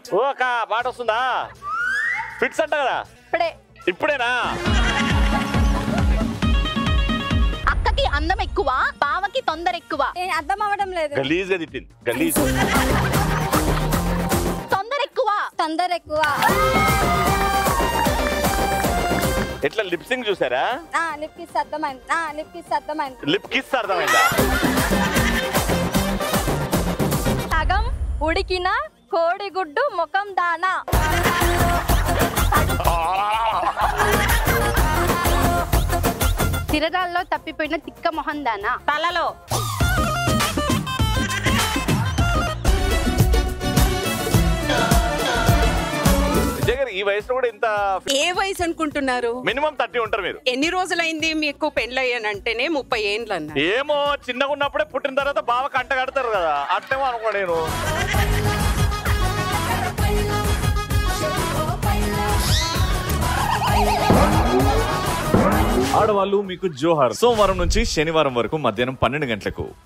ఓ అక్క పాట వస్తుందా ఫిట్స్ అంట కదా ఇప్పుడే ఇప్పుడేనా అక్కకి అందం ఎక్కువ బావకి తొందర ఎక్కువ ఏ, అర్థం అవ్వడం లేదు గలీజ్ గా తిట్టింది గలీజ్ తొందర ఎక్కువ తొందర ఎక్కువ ఎట్లా లిప్సింగ్ చూసారా ఆ లిప్ కిస్ అర్థమైంది ఆ లిప్ కిస్ అర్థమైంది లిప్ కిస్ అర్థమైందా సగం ఉడికిన కోడిగుడ్డు ముఖం దానా తిరగాల్లో తప్పిపోయిన తిక్క మొహం దానా తలలో విజయ్ గారు ఈ వయసులో కూడా ఇంత ఏ వయసు అనుకుంటున్నారు మినిమం థర్టీ ఉంటారు మీరు ఎన్ని రోజులైంది మీకు పెళ్ళయ్యానంటేనే ముప్పై ఏండ్లు అన్నారు ఏమో చిన్నగా ఉన్నప్పుడే పుట్టిన తర్వాత బావ కంట కడతారు కదా అట్టేమో అనుకో నేను ఆడవాళ్ళు మీకు జోహార్ సోమవారం నుంచి శనివారం వరకు మధ్యాహ్నం పన్నెండు గంటలకు